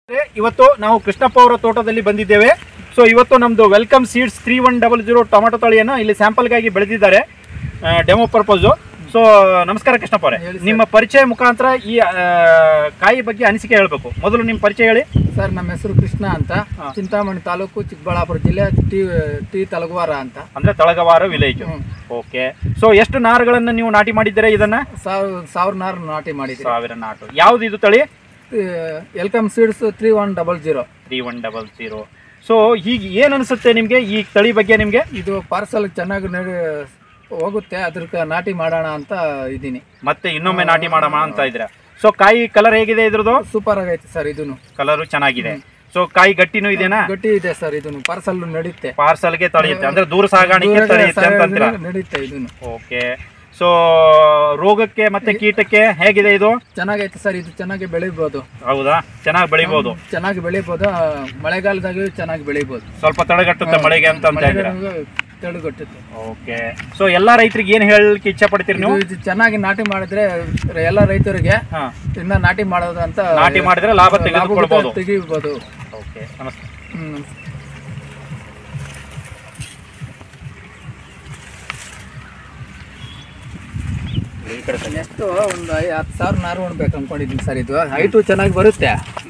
ಇವತ್ತು ನಾವು ಕೃಷ್ಣಪ್ಪ ಅವರ ತೋಟದಲ್ಲಿ ಬಂದಿದ್ದೇವೆ ಸೊ ಇವತ್ತು ನಮ್ದು welcome seeds three one double zero tomato ತಳಿಯನ್ನು ಇಲ್ಲಿ ಸ್ಯಾಂಪಲ್ಗಾಗಿ ಬೆಳೆದಿದ್ದಾರೆ ಡೆಮೋ ಪರ್ಪೋಸು ಸೊ ನಮಸ್ಕಾರ ಕೃಷ್ಣಪ್ಪ ಅವರೇ ಹೇಳಿ ಸರ್. ನಿಮ್ಮ ಪರಿಚಯ ಮುಖಾಂತರ ಈ ಆ, ಕಾಯಿ ಬಗ್ಗೆ ಅನಿಸಿಕೆ ಹೇಳಬೇಕು ಮೊದಲು ನಿಮ್ಮ ಪರಿಚಯ ಹೇಳಿ ಸರ್ ನಮ್ಮ ಹೆಸರು ಕೃಷ್ಣ ಅಂತ ಹಾ. ಚಿಂತಾಮಣಿ ತಾಲೂಕು ಚಿಕ್ಕಬಳ್ಳಾಪುರ ಜಿಲ್ಲೆ ಟಿ ಟಿ ತಲಗವಾರ ಅಂತ ಅಂದ್ರೆ Talagavara village hmm. Okay so ಎಷ್ಟು ನಾರುಗಳನ್ನು ನೀವು ನಾಟಿ ಮಾಡಿದ್ದೀರಾ ಇದನ್ನ ಸಾವಿರ ಸಾವಿರ ನಾರು ನಾಟಿ ಮಾಡಿದ್ವಿ ಸಾವಿರ ನಾಟು ಯಾವ್ದು ಇದು ತಳಿ welcome seeds three one double zero three one double zero so ಹೀಗೆ ಏನು ಅನಿಸುತ್ತೆ ನಿಮಗೆ ಈ ತಳಿ ಬಗ್ಗೆ ನಿಮಗೆ ಇದು ಪಾರ್ಸಲ್ ಚೆನ್ನಾಗಿ ನಡಿ ಹೋಗುತ್ತೆ ಅದ್ರಕ್ಕೆ ನಾಟಿ ಮಾಡೋಣ ಅಂತ ಇದ್ದೀನಿ ಮತ್ತೆ ಇನ್ನೊಮ್ಮೆ ನಾಟಿ ಮಾಡೋಣ ಅಂತ ಇದ್ರೆ ಸೊ ಕಾಯಿ ಕಲರ್ ಹೇಗಿದೆ ಇದ್ರದ್ದು ಸೂಪರ್ ಆಗೈತೆ ಸರ್ ಇದನ್ನು ಕಲರು ಚೆನ್ನಾಗಿದೆ ಸೊ ಕಾಯಿ ಗಟ್ಟಿನೂ ಇದೆನಾ ಗಟ್ಟಿ ಇದೆ ಸರ್ ಇದನ್ನು ಪಾರ್ಸಲ್ ನಡೀತೆ ಪಾರ್ಸಲ್ಗೆ ತಳಿಯುತ್ತೆ ಅಂದ್ರೆ ದೂರ ಸಾಗಾಣಿಕೆ ದೂರ ತಳಿಯುತ್ತೆ ಅಂತ ಅಂತೀರಾ ನಡೀತೆ ಇದನ್ನು ಓಕೆ ಸೊ ರೋಗಕ್ಕೆ ಮತ್ತೆ ಕೀಟಕ್ಕೆ ಹೇಗಿದೆ ಇದು ಚೆನ್ನಾಗೈತೆ ಸರ್ ಇದು ಚೆನ್ನಾಗಿ ಬೆಳಿಬೋದು ಹೌದಾ ಚೆನ್ನಾಗಿ ಬೆಳಿಬೋದು ಚೆನ್ನಾಗಿ ಬೆಳಿಬೋದು ಆ, ಮಳೆಗಾಲದಾಗೂ ಚೆನ್ನಾಗಿ ಬೆಳಿಬೋದು ಸ್ವಲ್ಪ ತಡೆಗಟ್ಟುತ್ತೆ ಮಳೆಗೆ ಅಂತ ಅಂತ ಇದ್ದೀರಾ ತಡೆಗಟ್ಟುತ್ತೆ ಓಕೆ ಸೊ ಎಲ್ಲಾ ರೈತರಿಗೆ ಏನ್ ಹೇಳಲಿಕ್ಕೆ ಇಚ್ಛೆ ಪಡ್ತೀರಿ ನೀವು ಇದು ಚೆನ್ನಾಗಿ ನಾಟಿ ಮಾಡಿದ್ರೆ ಎಲ್ಲ ರೈತರಿಗೆ ಹಾ ಇನ್ನ ನಾಟಿ ಮಾಡೋದು ಅಂತ ನಾಟಿ ಮಾಡಿದ್ರೆ ಲಾಭ ತೆಗೆದುಕೊಳ್ಬೋದು ತೆಗಿಬೋದು ಓಕೆ ನಮಸ್ತೆ ಹ್ಮ್. ಈ ಕಡೆ ಸರಿ. ನೆಕ್ಸ್ಟ್ ಒಂದು ಐ- ಹತ್ತು ಸಾವಿರ ನಾರು ಉಣ್ಬೇಕು ಅನ್ಕೊಂಡಿದ್ದೀನಿ ಸರ್ ಇದು ಹೈಟು ಚೆನ್ನಾಗಿ ಬರುತ್ತೆ